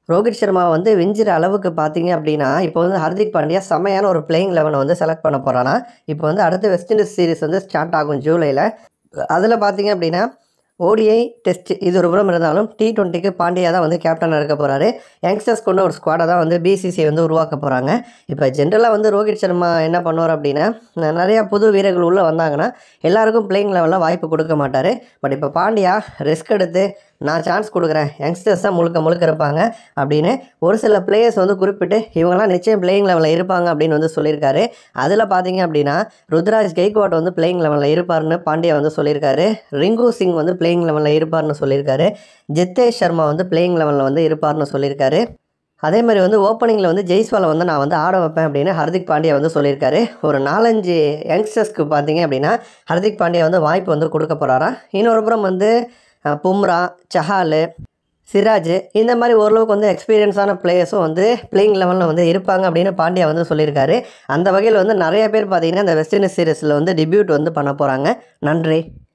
ரோஹித் சர்மா வந்து விஞ்சிற அளவுக்கு பார்த்தீங்க அப்படின்னா இப்போ வந்து ஹர்திக் பாண்டியா செமையான ஒரு பிளேயிங் லெவனை வந்து செலக்ட் பண்ண போகிறானா இப்போ வந்து அடுத்த வெஸ்ட் இண்டீஸ் சீரிஸ் வந்து ஸ்டார்ட் ஆகும் ஜூலையில் அதில் பார்த்தீங்க அப்படின்னா ஓடிஐ டெஸ்ட் இது ஒரு புறம் இருந்தாலும் டி டுவெண்ட்டிக்கு பாண்டியா தான் வந்து கேப்டனாக இருக்க போகிறாரு யங்ஸ்டர்ஸ் கொண்ட ஒரு ஸ்குவாடை தான் வந்து பிசிசி வந்து உருவாக்க போகிறாங்க இப்போ ஜென்ரலாக வந்து ரோஹித் சர்மா என்ன பண்ணுவார் அப்படின்னா ந- நிறையா புது வீரர்கள் உள்ளே வந்தாங்கன்னா எல்லாருக்கும் பிளேயிங் லெவலில் வாய்ப்பு கொடுக்க மாட்டார் பட் இப்போ பாண்டியா ரிஸ்க் எடுத்து நான் சான்ஸ் கொடுக்குறேன் யங்ஸ்டர்ஸ் தான் முழுக்க முழுக்க இருப்பாங்க அப்படின்னு ஒரு சில பிளேயர்ஸ் வந்து குறிப்பிட்டு இவங்கெல்லாம் நிச்சயம் பிளேயிங் லெவலில் இருப்பாங்க அப்படின்னு வந்து சொல்லியிருக்காரு அதில் பார்த்தீங்க அப்படின்னா ருத்ராஜ் கெய்க்வாட் வந்து பிளேயிங் லெவலில் இருப்பார்னு பாண்டியா வந்து சொல்லியிருக்காரு ரிங்கு சிங் வந்து பிளேயிங் லெவலில் இருப்பார்னு சொல்லியிருக்காரு ஜித்தேஷ் சர்மா வந்து பிளேயிங் லெவலில் வந்து இருப்பார்னு சொல்லியிருக்காரு அதே மாதிரி வந்து ஓப்பனிங்கில் வந்து ஜெய்ஸ்வாலை வந்து நான் வந்து ஆட வைப்பேன் அப்படின்னு ஹர்திக் பாண்டியா வந்து சொல்லியிருக்காரு ஒரு நாலஞ்சு யங்ஸ்டர்ஸ்க்கு பார்த்தீங்க அப்படின்னா ஹர்திக் பாண்டியா வந்து வாய்ப்பு வந்து கொடுக்க போகிறாராம் இன்னொரு புறம் வந்து அஹ், பும்ரா சஹால் சிராஜ் இந்த மாதிரி ஓரளவுக்கு வந்து எக்ஸ்பீரியன்ஸான பிளேயர்ஸும் வந்து பிளேயிங் லெவலில் வந்து இருப்பாங்க அப்படின்னு பாண்டியா வந்து சொல்லியிருக்காரு அந்த வகையில் வந்து நிறைய பேர் பார்த்தீங்கன்னா இந்த வெஸ்ட் இண்டீஸ் சீரிஸில் வந்து டிபியூட் வந்து பண்ண போகிறாங்க நன்றி